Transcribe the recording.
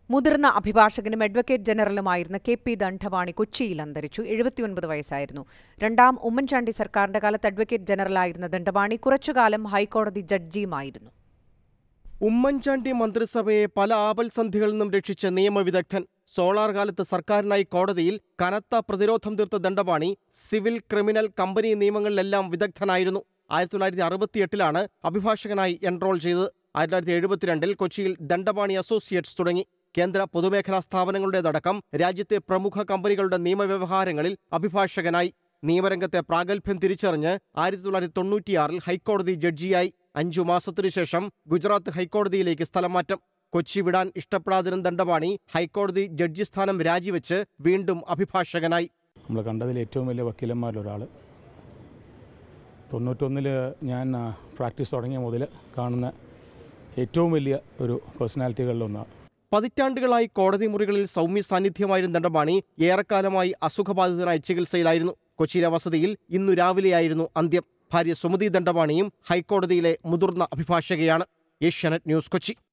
മുതിർന്ന അഭിഭാഷകനും അഡ്വക്കേറ്റ് ജനറലുമായിരുന്ന കെ പി ദണ്ഡവാണി കൊച്ചിയിൽ അന്തരിച്ചു എഴുപത്തിയൊൻപത് വയസ്സായിരുന്നു രണ്ടാം ഉമ്മൻചാണ്ടി സർക്കാരിന്റെ കാലത്ത് അഡ്വക്കേറ്റ് ജനറലായിരുന്ന ദണ്ഡവാണി കുറച്ചുകാലം ഹൈക്കോടതി ജഡ്ജിയുമായിരുന്നു ഉമ്മൻചാണ്ടി മന്ത്രിസഭയെ പല ആപൽസന്ധികളിൽ നിന്നും രക്ഷിച്ച നിയമവിദഗ്ധൻ സോളാർ കാലത്ത് സർക്കാരിനായി കോടതിയിൽ കനത്ത പ്രതിരോധം തീർത്ത ദണ്ഡപാണി സിവിൽ ക്രിമിനൽ കമ്പനി നിയമങ്ങളിലെല്ലാം വിദഗ്ധനായിരുന്നു ആയിരത്തി തൊള്ളായിരത്തി അറുപത്തിയെട്ടിലാണ് അഭിഭാഷകനായി എൻറോൾ ചെയ്തത് ആയിരത്തി തൊള്ളായിരത്തി എഴുപത്തിരണ്ടിൽ കൊച്ചിയിൽ ദണ്ഡപാണി അസോസിയേറ്റ്സ് തുടങ്ങി കേന്ദ്ര പൊതുമേഖലാ സ്ഥാപനങ്ങളുടേതടക്കം രാജ്യത്തെ പ്രമുഖ കമ്പനികളുടെ നിയമവ്യവഹാരങ്ങളിൽ അഭിഭാഷകനായി നിയമരംഗത്തെ പ്രാഗൽഭ്യം തിരിച്ചറിഞ്ഞ് ആയിരത്തി തൊള്ളായിരത്തി തൊണ്ണൂറ്റിയാറിൽ ഹൈക്കോടതി ജഡ്ജിയായി അഞ്ചു മാസത്തിനു ശേഷം ഗുജറാത്ത് ഹൈക്കോടതിയിലേക്ക് സ്ഥലം മാറ്റം കൊച്ചി വിടാൻ ഇഷ്ടപ്പെടാതിരുന്ന ദണ്ഡപാണി ഹൈക്കോടതി ജഡ്ജി സ്ഥാനം രാജിവെച്ച് വീണ്ടും അഭിഭാഷകനായി നമ്മൾ കണ്ടതിൽ ഏറ്റവും വലിയ വക്കീലന്മാരിലൊരാൾ തൊണ്ണൂറ്റൊന്നിൽ ഞാൻ ആ, പ്രാക്ടീസ് തുടങ്ങിയ മുതൽ കാണുന്ന ഏറ്റവും വലിയ ഒരു പേഴ്സണാലിറ്റികളിലൊന്നാണ് പതിറ്റാണ്ടുകളായി കോടതി മുറികളിൽ സൗമ്യ സാന്നിധ്യമായിരുന്ന ദണ്ഡപാണി ഏറെക്കാലമായി അസുഖബാധിതനായി ചികിത്സയിലായിരുന്നു കൊച്ചിയിലെ വസതിയിൽ ഇന്നു രാവിലെയായിരുന്നു അന്ത്യം ഭാര്യ സുമതി ദണ്ഡപാണിയും ഹൈക്കോടതിയിലെ മുതിർന്ന അഭിഭാഷകയാണ് ഏഷ്യാനെറ്റ് ന്യൂസ് കൊച്ചി